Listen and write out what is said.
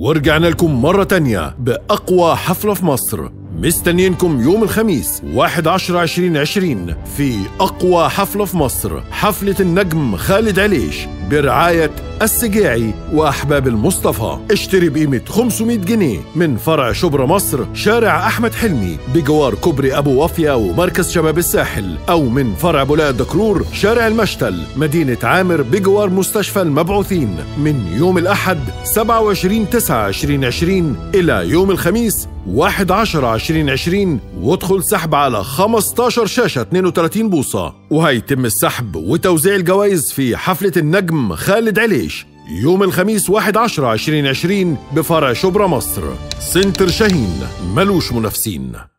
ورجعنا لكم مرة تانية بأقوى حفلة في مصر مستنيينكم يوم الخميس 1 10 2020 في أقوى حفلة في مصر حفلة النجم خالد عليش برعاية السجاعي وأحباب المصطفى اشتري بقيمة 500 جنيه من فرع شبرا مصر شارع أحمد حلمي بجوار كوبري أبو وفيا ومركز شباب الساحل أو من فرع بولاق الدكرور شارع المشتل مدينة عامر بجوار مستشفى المبعوثين من يوم الأحد 27 9 2020 إلى يوم الخميس 1 10 2020 وادخل سحب على 15 شاشة 32 بوصة وهيتم السحب وتوزيع الجوائز في حفلة النجم خالد عليش يوم الخميس 1 10 2020 بفرع شبرا مصر سنتر شاهين ملوش منافسين